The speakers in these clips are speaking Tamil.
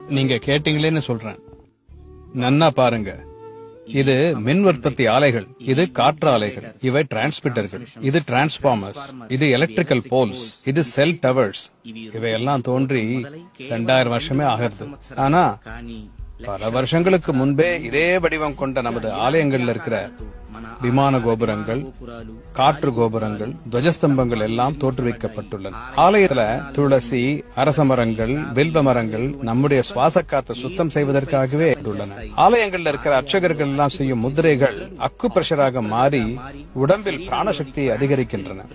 நீங்க கேட்டீங்களேன்னு சொல்றேன் நன்னா பாருங்க இது மின் உற்பத்தி ஆலைகள் இது காற்று ஆலைகள் இவை டிரான்ஸ்மிட்டர்கள் இது டிரான்ஸ்பார்மர்ஸ் இது எலக்ட்ரிக்கல் போல்ஸ் இது செல் டவர்ஸ் இவையெல்லாம் தோன்றி ரெண்டாயிரம் வருஷமே ஆகிறது ஆனா பல வருஷங்களுக்கு முன்பே இதே வடிவம் கொண்ட நமது ஆலயங்கள்ல இருக்கிற விமான கோபுரங்கள் காற்று கோபுரங்கள் துவஜஸ்தம்பங்கள் எல்லாம் தோற்றுவிக்கப்பட்டுள்ளன ஆலயத்துல துளசி அரச மரங்கள் வில்வ மரங்கள் நம்முடைய சுவாச காத்தை சுத்தம் செய்வதற்காகவே உள்ளன ஆலயங்கள்ல இருக்கிற அர்ச்சகர்கள் எல்லாம் செய்யும் முத்திரைகள் அக்கு பிரஷராக மாறி உடம்பில் பிராணசக்தியை அதிகரிக்கின்றன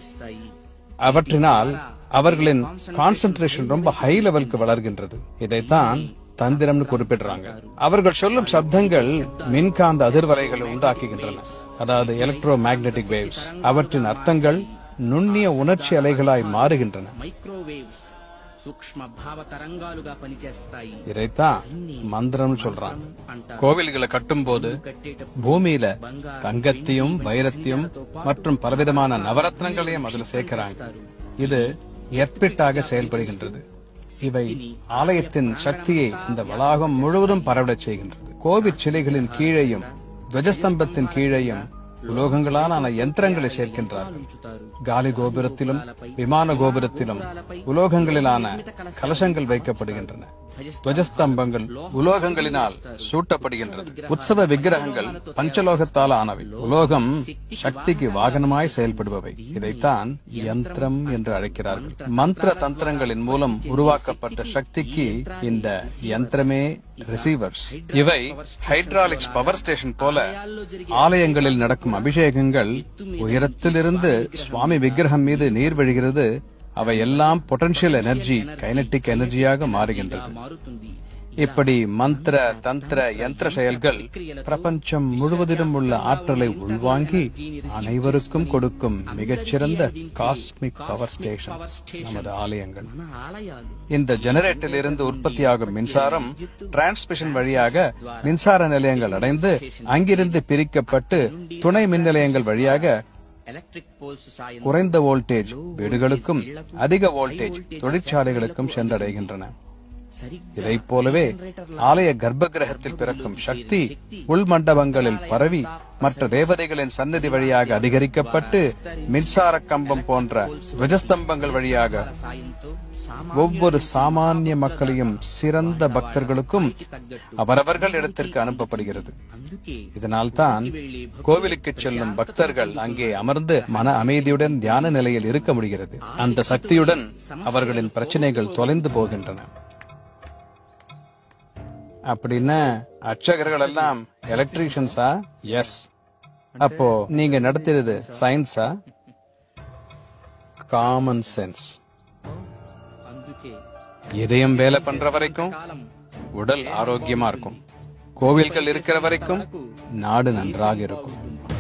அவற்றினால் அவர்களின் கான்சென்ட்ரேஷன் ரொம்ப ஹை லெவலுக்கு வளர்கின்றது இதைத்தான் தந்திரம்னு குறிப்பிடுறாங்க அவர்கள் சொல்லும் சப்தங்கள் மின்காந்த அதிர்வலைகளை உண்டாக்குகின்றன அதாவது எலக்ட்ரோ மேக்னெட்டிக் வேவ்ஸ் அவற்றின் அர்த்தங்கள் நுண்ணிய உணர்ச்சி அலைகளாய் மாறுகின்றன మైక్రోవేవ్స్ సూక్ష్మ భావ తరంగాలుగా పనిచేస్తాయి இதைத்தான் மந்திரம்னு சொல்றாங்க கோவில்களை கட்டும்போது కట్టేటప్పుడు பூமியில தங்கத்தையும் வைரத்தையும் மற்றும் பலவிதமான நவரத்னங்களையும் அதுல சேர்க்கிறாங்க இது எர்பிட்டாக செயல்படுகின்றது இவை ஆலயத்தின் சக்தியை இந்த வளாகம் முழுவதும் பரவடச் செய்கின்றது கோவில் சிலைகளின் கீழேயும் துவஜஸ்தம்பத்தின் கீழேயும் உலோகங்களாலான யந்திரங்களை சேர்க்கின்றார்கள் காலி கோபுரத்திலும் விமான கோபுரத்திலும் உலோகங்களிலான கலசங்கள் வைக்கப்படுகின்றன துவஜஸ்தம்பங்கள் உலோகங்களினால் சூட்டப்படுகின்றது உற்சவ விக்கிரகங்கள் பஞ்சலோகத்தால் ஆனவை உலோகம் சக்திக்கு வாகனமாய் செயல்படுபவை இதைத்தான் யந்திரம் என்று அழைக்கிறார்கள் மந்திர தந்திரங்களின் மூலம் உருவாக்கப்பட்ட சக்திக்கு இந்த யந்திரமே ரிசீவர்ஸ் இவை ஹைட்ராலிக்ஸ் பவர் ஸ்டேஷன் போல ஆலயங்களில் நடக்கும் அபிஷேகங்கள் உயரத்திலிருந்து சுவாமி விக்கிரகம் மீது நீர் வழிகிறது அவை எல்லாம் பொட்டன்ஷியல் எனர்ஜி கைனட்டிக் எனர்ஜியாக மாறுகின்றது మారుతుంది இப்படி மந்திர தந்திர யந்திர செயல்கள் பிரபஞ்சம் முழுவதிலும் உள்ள ஆற்றலை உள்வாங்கி அனைவருக்கும் கொடுக்கும் மிகச்சிறந்த காஸ்மிக் பவர் ஸ்டேஷன் நமது ஆலயங்கள் మన ఆలయాలు இந்த ஜெனரேட்டரில் இருந்து உற்பத்தியாகும் மின்சாரம் டிரான்ஸ்மிஷன் வழியாக மின்சார நிலையங்கள் அடைந்து அங்கிருந்து பிரிக்கப்பட்டு துணை மின் நிலையங்கள் வழியாக ఎలక్ట్రిక్ పోల్స్ సాయం குறைந்த வோல்டேஜ் வீடுகளுக்கும் அதிக வோல்டேஜ் தொழிற்சாலைகளுக்கும் சென்றடைகின்றன సరిగ్గా இதைப் போலவே ஆலய கர்ப்ப கிரகத்தில் பிறக்கும் சக்தி உள் மண்டபங்களில் பரவி மற்ற தேவதைகளின் சன்னதி வழியாக அதிகரிக்கப்பட்டு மின்சார கம்பம் போன்ற துவஜஸ்தம்பங்கள் வழியாக సాయంతో ஒவ்வொரு சாமானிய மக்களையும் சிறந்த பக்தர்களுக்கும் తగ్గట్టు அவரவர்கள் இடத்திற்கு அனுப்பப்படுகிறது అందుకే இதனால்தான் கோவிலுக்கு செல்லும் பக்தர்கள் அங்கே அமர்ந்து மன அமைதியுடன் தியான நிலையில் இருக்க முடிகிறது அந்த சக்தியுடன் அவர்களின் பிரச்சனைகள் தொலைந்து போகின்றன அப்படின்னா அர்ச்சகர்கள் எல்லாம் எலக்ட்ரீஷியன்ஸா எஸ் அப்போ நீங்க நடத்துறது சயின்ஸா காமன் சென்ஸ் అందుకే இதயம் வேலை பண்ற வரைக்கும் కాలం உடல் ஆரோக்கியமா இருக்கும் கோவில்கள் இருக்கிற வரைக்கும் நாடு நன்றாக இருக்கும்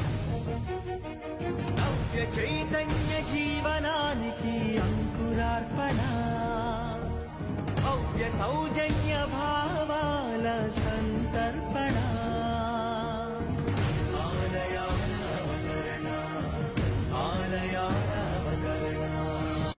నవ్య చైతన్య జీవనానికి అంకురార్పణ భవ్య సౌజన్య భావాల సంతర్పణ